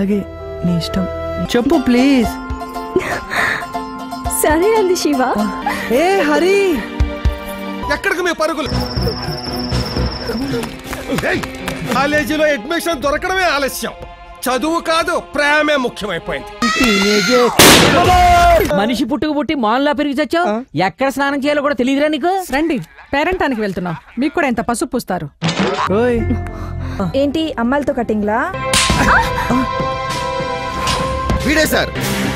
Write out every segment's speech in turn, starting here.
అలాగే నీ ఇష్టం చెప్పు ప్లీజ్ సరే అంది శివ ఏ హరి ఎక్కడికి మీ పరుగులు ఏయ్, కాలేజీలో అడ్మిషన్ దొరకడమే ఆలస్యం చదువు కాదు ప్రేమే ముఖ్యమైపోయింది మనిషి పుట్టుకు పుట్టి మాన్లా పెరిగి చచ్చావు ఎక్కడ స్నానం చేయాలో కూడా తెలియదురా నీకు రండి పేరెంటానికి వెళ్తున్నాం మీకు కూడా ఎంత పసుపు పూస్తారు ఓయ్ ఏంటి అమ్మాయిలతో కటింగ్లా వీడే సార్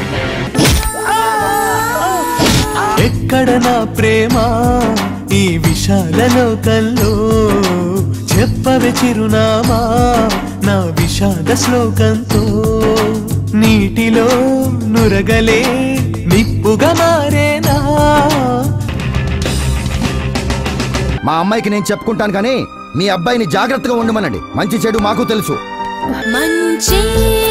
ఎక్కడ నా ప్రేమ ఈ విశాల లోకంలో చెప్పవే చిరునామా నా విషాద శ్లోకంతో నీటిలో నురగలే నిప్పుగా మారేనా మా అమ్మాయికి నేను చెప్పుకుంటాను కానీ మీ అబ్బాయిని జాగ్రత్తగా ఉండమనండి మంచి చెడు మాకు తెలుసు మంచి